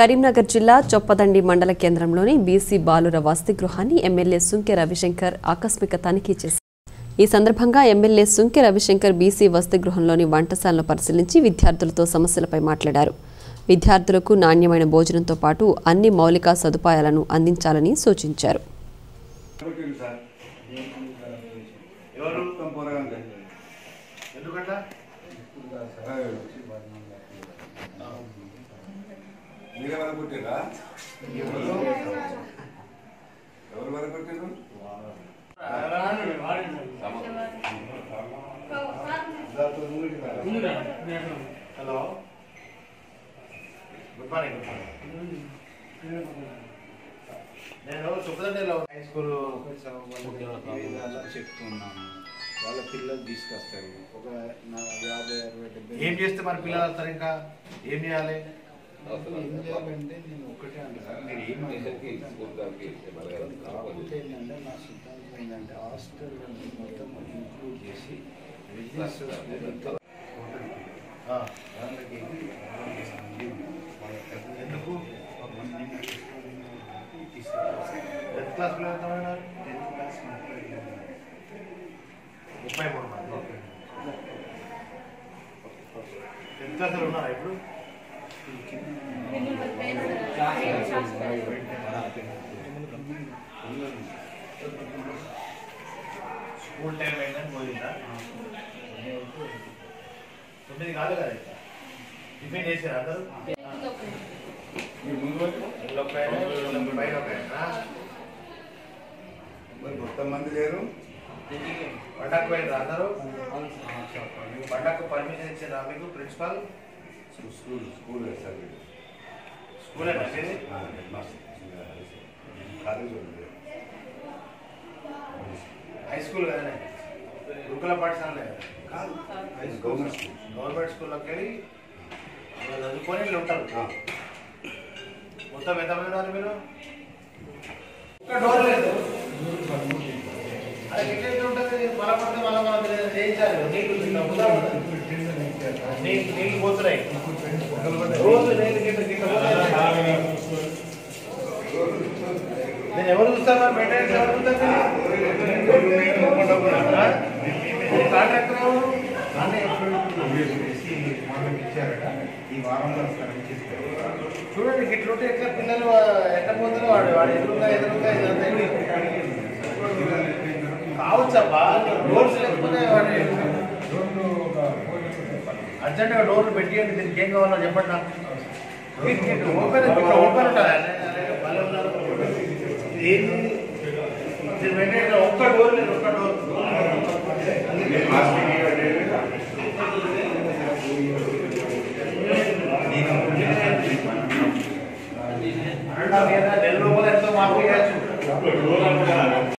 కరీంనగర్ జిల్లా చొప్పదండి మండల కేంద్రంలోని బీసీ బాలుర వసతి గృహాన్ని ఎమ్మెల్యే సుంకె రవిశంకర్ ఆకస్మిక తనిఖీ చేశారు ఈ సందర్భంగా ఎమ్మెల్యే సుంకె రవిశంకర్ బీసీ వసతి గృహంలోని వంటశాలను పరిశీలించి విద్యార్థులతో సమస్యలపై మాట్లాడారు విద్యార్థులకు నాణ్యమైన భోజనంతో పాటు అన్ని మౌలిక సదుపాయాలను అందించాలని సూచించారు పెట్టిండు సార్ ఎవరు మొత్తం పోరగానే. ఎందుకట్లా అదే. మీరే వరకు కొట్టిరా ఎవరు వరకు కొట్టిరు హలో గుడ్ మార్నింగ్ నేను సుబ్రహ్మణ్యంలో హై స్కూల్ విధాలా చెప్తున్నాను వాళ్ళ పిల్లలు తీసుకొస్తారు ఒక నా యాభై అరవై డెబ్బై ఏం చేస్తే మరి పిల్లలు వస్తారు ఇంకా ఏం చేయాలి ఏం చేయాలంటే నేను ఒకటే అంటాను మీరు ఏం అనుకోకండి. కాకపోతే ఏంటంటే నా సిద్ధాంతం ఏంటంటే హాస్టల్ మొత్తం ఇంక్లూడ్ చేసి బిజినెస్ స్కూల్ ఆ, వాళ్ళకి ఎందుకు టెన్త్ క్లాస్ పిల్లలు ఎంతమంది ముప్పై మూడు మంది టెన్త్ క్లాస్ ఉన్నారా ఇప్పుడు స్కూల్ టైం అయిందని పోయిందా తొమ్మిది కాదు కదా ఇంకా టిఫిన్ చేసారు అందరూ మీ ముందు వరకు ఇల్లు ఒక ఆయన, ఇల్లు పైన ఒక ఆయన. మరి మొత్తం మంది లేరు పండగకు పోయినరా అందరూ పండగకు పర్మిషన్ ఇచ్చారా మీకు principal school school school sir వీడు. స్కూలే నచ్చింది ఆ, హెడ్ మాస్టర్. కాలేజ్ ఉంది హై స్కూల్ కదనే గురుకుల పాఠశాలనే కదా కాదు గవర్నమెంట్ స్కూల్ గవర్నమెంట్ స్కూల్లోకి వెళ్ళి వాళ్ళు చదువుకొని వీళ్ళు ఉంటారు ఆ. మొత్తం ఎంతమంది ఉన్నారు మీరు ఒక్క డోర్ లేదు అది ఎట్లా ఎట్లా ఉంటుంది మళ్ళా పడితే మళ్ళా మనం చేయించాలి నీళ్ళు నీళ్ళు నీళ్ళు పోతున్నాయి రోజు నీళ్ళు గిట్ల గిట్ల పోతున్నాయి. నేను ఎవరు చూస్తాను మెయింటెనెన్స్ ఎవరు చూస్తారు కాంట్రాక్టర్ ఎవరు ఈ వారంలో ఇచ్చేస్తారు చూడండి ఇట్లుంటే ఎట్లా పిల్లలు ఎట్లా పోతారో వాడు వాడు ఎదురుగా ఎదురుగా ఇదంతా ఇది. కావచ్చబ్బా డోర్స్ లేకపోతే వాడి అర్జెంటుగా డోర్లు పెట్టియండి దీనికి ఏం కావాలో చెప్పండి నాకు ఇటు- ఇటు ఓపెన్ ఇట్లా ఓపెన్ ఉంటుందా? భలే ఉన్నారు. ఏంది? ఇది పెట్టండి, ఒక్క డోర్ లేదు ఒక్క డోర్ నెల లోపల ఎంతో మార్పు చేయొచ్చు